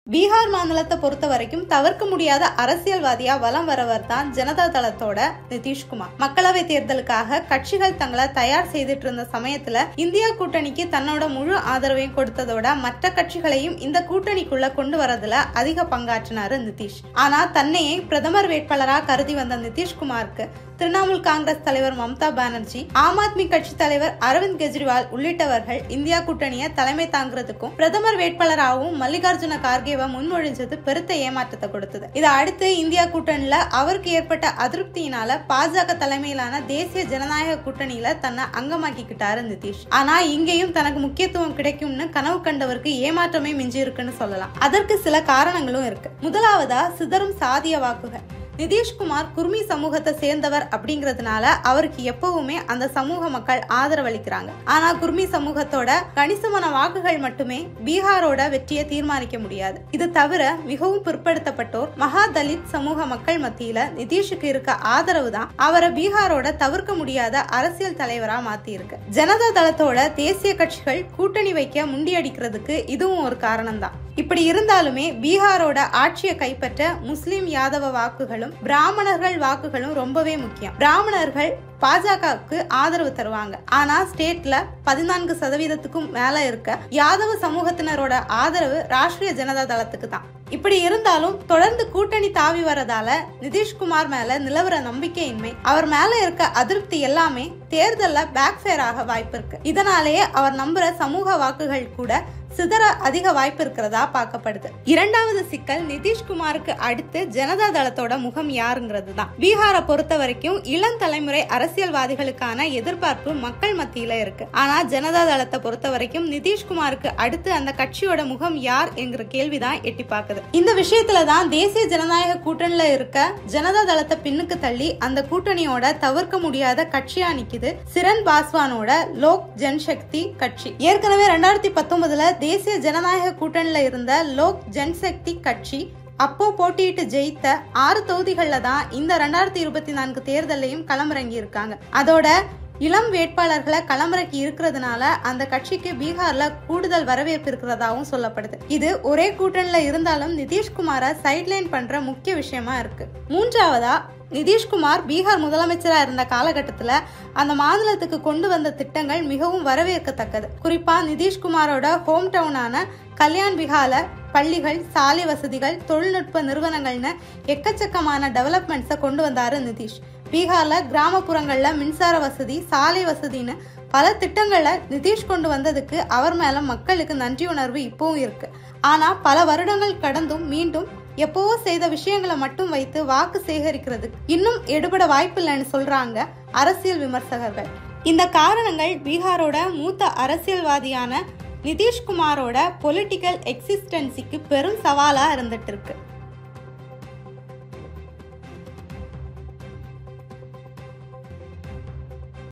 பீகார் மாநிலத்தை பொறுத்த வரைக்கும் தவிர்க்க முடியாத அரசியல்வாதியா வலம் வரவர் தான் ஜனதா தளத்தோட நிதிஷ்குமார் மக்களவை தேர்தலுக்காக கட்சிகள் தங்களை தயார் செய்துட்டு இருந்த சமயத்துல இந்தியா கூட்டணிக்கு தன்னோட முழு ஆதரவையும் கொடுத்ததோட மற்ற கட்சிகளையும் இந்த கூட்டணிக்குள்ள கொண்டு வரதுல அதிக பங்காற்றினாரு நிதிஷ் ஆனா தன்னையே பிரதமர் வேட்பாளரா கருதி வந்த நிதிஷ்குமாருக்கு திரிணாமுல் காங்கிரஸ் தலைவர் மம்தா பானர்ஜி ஆம் ஆத்மி கட்சி தலைவர் அரவிந்த் கெஜ்ரிவால் உள்ளிட்டவர்கள் இந்தியா கூட்டணியை தலைமை தாங்கிறதுக்கும் பிரதமர் வேட்பாளராகவும் மல்லிகார்ஜுன கார்கேவை முன்மொழிஞ்சது பெருத்த ஏமாற்றத்தை கொடுத்தது இதை அடுத்து இந்தியா கூட்டணியில அவருக்கு ஏற்பட்ட அதிருப்தியினால பாஜக தலைமையிலான தேசிய ஜனநாயக கூட்டணியில தன்னை அங்கமாக்கிக்கிட்டாரு நிதிஷ் ஆனா இங்கேயும் தனக்கு முக்கியத்துவம் கிடைக்கும்னு கனவு கண்டவருக்கு ஏமாற்றமே மிஞ்சி இருக்குன்னு சொல்லலாம் அதற்கு சில காரணங்களும் இருக்கு முதலாவதா சிதறும் சாதிய வாக்குகள் நிதிஷ்குமார் குர்மி சமூகத்தை சேர்ந்தவர் அப்படிங்கறதுனால அவருக்கு எப்பவுமே அந்த சமூக மக்கள் ஆதரவளிக்கிறாங்க ஆனா குர்மி சமூகத்தோட கணிசமான வாக்குகள் மட்டுமே பீகாரோட வெற்றியை தீர்மானிக்க முடியாது இது தவிர மிகவும் பிற்படுத்தப்பட்டோர் மகா தலித் சமூக மக்கள் மத்தியில நிதிஷுக்கு இருக்க ஆதரவு தான் அவரை பீகாரோட தவிர்க்க முடியாத அரசியல் தலைவரா மாத்தி இருக்கு ஜனதா தளத்தோட தேசிய கட்சிகள் கூட்டணி வைக்க முண்டியடிக்கிறதுக்கு இதுவும் ஒரு காரணம் தான் இப்படி இருந்தாலுமே பீகாரோட ஆட்சியை கைப்பற்ற முஸ்லிம் யாதவ வாக்குகளும் பிராமணர்கள் வாக்குகளும் ரொம்பவே முக்கியம் பிராமணர்கள் பாஜகவுக்கு ஆதரவு தருவாங்க ஆனா ஸ்டேட்ல பதினான்கு சதவீதத்துக்கும் மேல இருக்க யாதவ சமூகத்தினரோட ஆதரவு ராஷ்டிரிய ஜனதா தளத்துக்கு தான் இப்படி இருந்தாலும் தொடர்ந்து கூட்டணி தாவி வரதால நிதிஷ்குமார் மேல நிலவர நம்பிக்கையின்மை அவர் மேல இருக்க அதிருப்தி எல்லாமே தேர்தல்ல பேக் ஆக வாய்ப்பு இருக்கு இதனாலேயே அவர் நம்புற சமூக வாக்குகள் கூட சிதற அதிக வாய்ப்பு இருக்கிறதா பார்க்கப்படுது இரண்டாவது சிக்கல் நிதிஷ்குமாருக்கு அடுத்து ஜனதா தளத்தோட முகம் யாருங்கிறது தான் பீகாரை பொறுத்த வரைக்கும் இளம் தலைமுறை அரசியல்வாதிகளுக்கான எதிர்பார்ப்பு மக்கள் மத்தியில இருக்கு ஆனா ஜனதா தளத்தை பொறுத்த வரைக்கும் நிதிஷ்குமாருக்கு அடுத்து அந்த கட்சியோட முகம் யார் என்கிற கேள்விதான் எட்டி பார்க்குது இந்த விஷயத்துல தான் தேசிய ஜனநாயக கூட்டணியில இருக்க ஜனதா தளத்தை பின்னுக்கு தள்ளி அந்த கூட்டணியோட தவிர்க்க முடியாத கட்சியா நிக்குது சிரண் பாஸ்வானோட லோக் ஜன்சக்தி கட்சி ஏற்கனவே ரெண்டாயிரத்தி பத்தொன்பதுல தேசிய ஜனநாயக கூட்டணியில இருந்த லோக் ஜன்சக்தி கட்சி அப்போ போட்டியிட்டு ஜெயித்த ஆறு தொகுதிகள்ல தான் இந்த ரெண்டாயிரத்தி இருபத்தி நான்கு தேர்தலையும் களமிறங்கி இருக்காங்க அதோட இளம் வேட்பாளர்களை களமிறக்கி இருக்கிறதுனால அந்த கட்சிக்கு பீகார்ல கூடுதல் வரவேற்பு இருக்கிறதாவும் சொல்லப்படுது இது ஒரே கூட்டணியில இருந்தாலும் நிதிஷ்குமாரை சைட்லைன் பண்ற முக்கிய விஷயமா இருக்கு மூன்றாவதா நிதிஷ்குமார் பீகார் முதலமைச்சராக இருந்த காலகட்டத்தில் அந்த மாநிலத்துக்கு கொண்டு வந்த திட்டங்கள் மிகவும் வரவேற்கத்தக்கது குறிப்பாக நிதிஷ்குமாரோட ஹோம் டவுனான கல்யாண் பிகால பள்ளிகள் சாலை வசதிகள் தொழில்நுட்ப நிறுவனங்கள்னு எக்கச்சக்கமான டெவலப்மெண்ட்ஸை கொண்டு வந்தாரு நிதிஷ் பீகார்ல கிராமப்புறங்கள்ல மின்சார வசதி சாலை வசதின்னு பல திட்டங்களை நிதிஷ் கொண்டு வந்ததுக்கு அவர் மேல மக்களுக்கு நன்றி உணர்வு இப்பவும் இருக்கு ஆனா பல வருடங்கள் கடந்தும் மீண்டும் எப்பவோ செய்த விஷயங்களை மட்டும் வைத்து வாக்கு சேகரிக்கிறது இன்னும் எடுபட வாய்ப்பில்லைன்னு சொல்றாங்க அரசியல் விமர்சகர்கள் இந்த காரணங்கள் பீகாரோட மூத்த அரசியல்வாதியான நிதிஷ்குமாரோட பொலிட்டிக்கல் எக்ஸிஸ்டன்சிக்கு பெரும் சவாலா இருந்துட்டு இருக்கு